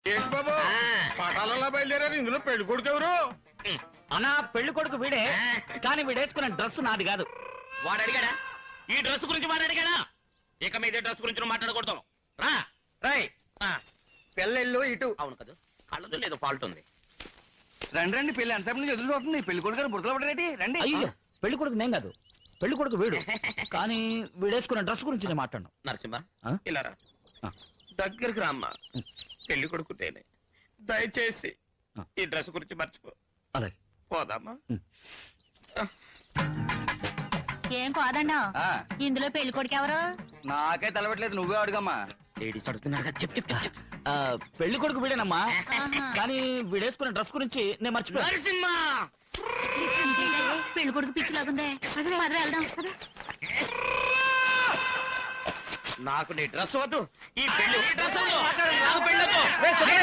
ఏంటి బాబు పటాలలో బయలుదేరారు ఇందులో పెళ్లి కొడుకు ఎవరు అనా పెళ్లి కొడుకు వీడే కానీ వీడేసుకున్న డ్రెస్ నాది కాదు వాడు అడిగాడా ఈ డ్రెస్ గురించి వాడు అడిగాడా ఇక మీద డ్రెస్ గురించి నువ్వు మాట్లాడకూడదు రా రై ఆ, పిల్లలు ఇటు అవును కదా కళ్ళదు లేదు ఫాల్ట్ ఉంది రండి రండి పెళ్లి ఎంత నుంచి ఎదురు చూస్తుంది పెళ్లి కొడుకు గారు బుడతలు పడరేటి రండి అయ్యో పెళ్లి కొడుకు నేను కాదు పెళ్లి కొడుకు వీడు కానీ వీడేసుకున్న డ్రెస్ గురించి నేను మాట్లాడను నరసింహ ఆ? ఇలా రా ఆ. దగ్గరికి రామ్మా పెళ్లి కొడుకుంటేనే దయచేసి ఆ. ఈ డ్రెస్ గురించి మర్చిపో అలాగే పోదామా ఏం కాదండా ఆ, ఇందులో పెళ్లి కొడుకు ఎవరు నాకే తలబెట్టలేదు నువ్వే అడుగమ్మా లేడీస్ అడుగుతున్నారు కదా చెప్పు చెప్పు చెప్పు. ఆ, పెళ్లి కొడుకు వీడేనమ్మా ఆహా. కానీ వీడేసుకున్న డ్రెస్ గురించి నేను మర్చిపోయాను నరసింహ ఇదేంటి? పెళ్లి కొడుకు పిచ్చి లాగుందే పద వెళ్దాం పద. నాకు నీ డ్రెస్ వద్దు ఈ పెళ్లి ఈ డ్రెస్ వద్దు నాకు పెళ్లి వద్దు. ఏ, సుబ్బు,